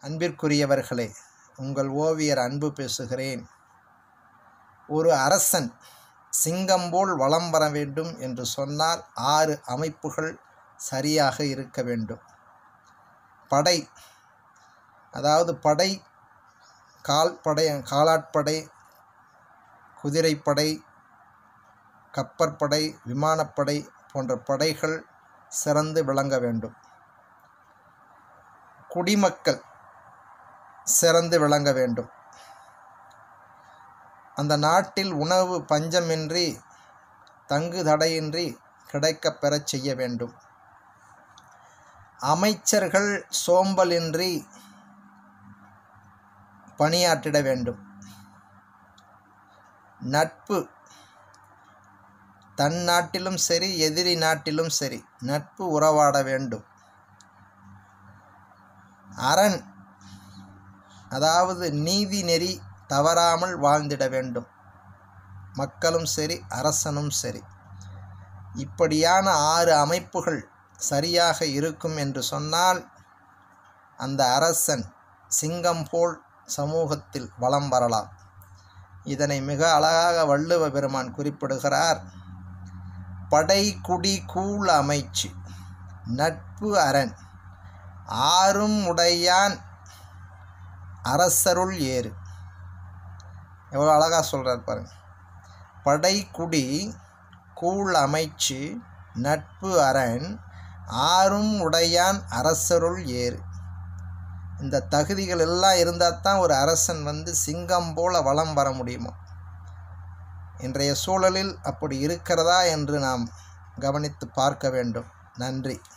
அன்பிற்குரியவர்களே உங்கள் ஓவியர் அன்பு பேசுகிறேன் ஒரு அரசன் சிங்கம்போல் வலம் வர வேண்டும் என்று சொன்னால் ஆறு அமைப்புகள் சரியாக இருக்க வேண்டும் படை அதாவது படை கால் படை காலாட்படை குதிரைப்படை கப்பற்படை விமானப்படை போன்ற படைகள் சிறந்து விளங்க வேண்டும் குடிமக்கள் சிறந்து விளங்க வேண்டும் அந்த நாட்டில் உணவு பஞ்சமின்றி தங்கு தடையின்றி கிடைக்கப் பெறச் செய்ய வேண்டும் அமைச்சர்கள் சோம்பலின்றி பணியாற்றிட வேண்டும் நட்பு தன் நாட்டிலும் சரி எதிரி நாட்டிலும் சரி நட்பு உறவாட வேண்டும் அரண் அதாவது நீதி நெறி தவறாமல் வாழ்ந்திட வேண்டும் மக்களும் சரி அரசனும் சரி இப்படியான ஆறு அமைப்புகள் சரியாக இருக்கும் என்று சொன்னால் அந்த அரசன் சிங்கம் போல் சமூகத்தில் வலம் வரலாம் இதனை மிக அழகாக வள்ளுவ பெருமான் குறிப்பிடுகிறார் படை குடி கூழ் அமைச்சு நட்பு அரண் ஆறும் உடையான் அரசருள் ஏறு எவ்வளோ அழகாக சொல்கிறார் பாருங்க படை குடி கூழ் அமைச்சு நட்பு அரண் ஆறும் உடையான் அரசருள் ஏறு இந்த தகுதிகள் எல்லாம் இருந்தால் தான் ஒரு அரசன் வந்து சிங்கம் போல வலம் வர முடியுமா இன்றைய சூழலில் அப்படி இருக்கிறதா என்று நாம் கவனித்து பார்க்க வேண்டும் நன்றி